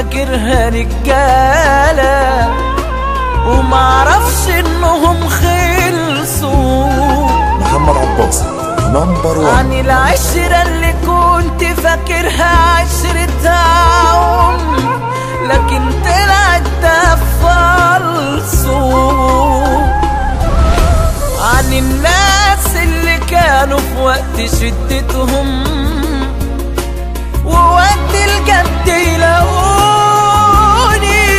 فاكرها رجالة ومعرفش انهم خلصوا محمد عباس نمبر 1 عن العشرة اللي كنت فاكرها عشرة عمر لكن طلعت ده فالصو عن الناس اللي كانوا في وقت شدتهم ووقت الجد يلاقوني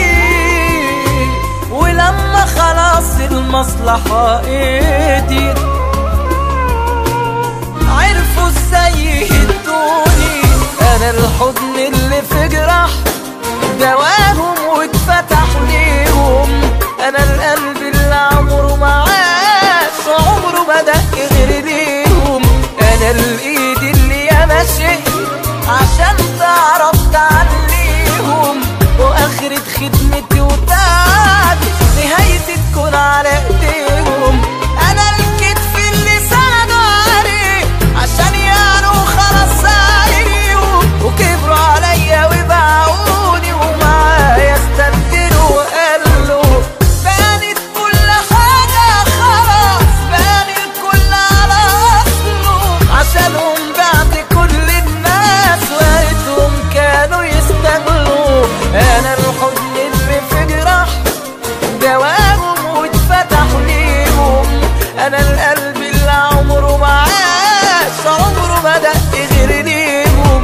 ولما خلاص المصلحة ايديت عرفوا ازاي يهدوني انا الحضن اللي في جراح دواهم واتفتح ليهم انا القلب اللي عمره ما عاش عمره ما دق غير ليهم انا الايد اللي انا شئت عشان تعرف تعليهم واخرة خدمتي وتعبي نهايتي تكون على ايديهم انا الكتف اللي سندوا عليه عشان يعلوا خلاص عليهم وكبروا عليا وباعوني ومعايا استبدلوا وقالوا بانت كل حاجة خلاص بان الكل على أصله عشانهم بعد كل الناس وقتهم كانوا يستغلوا أنا الحزن اللي في جراح دواهم واتفتح ليهم أنا القلب اللي عمره ما عاش عمره ما دق غير ليهم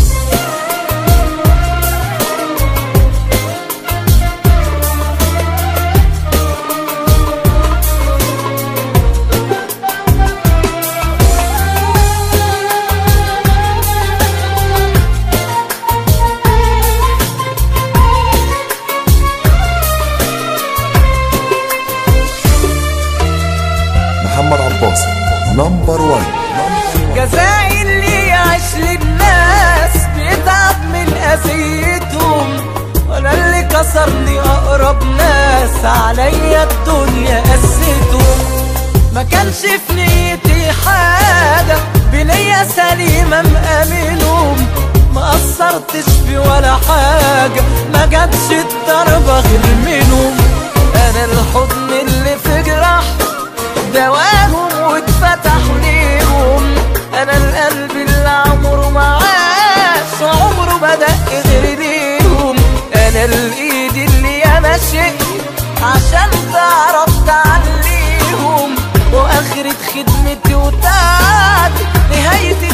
محمد عباس نمبر 1 جزاء اللي يعيش للناس بيتعب من اذيتهم وانا اللي كسرني اقرب ناس عليا الدنيا قستهم ما كانش في نيتي حاجة بنية سليمة مأمنهم ما قصرتش في ولا حاجة ما جاتش الضربة غير منهم انا الحضن اللي في جراح دواهم واتفتح ليهم انا القلب اللي عمره ما عاش عمره ما دق غير ليهم انا الايد اللي انا شئت عشان تعرف تعليهم واخرة خدمتي وتعبي نهايتي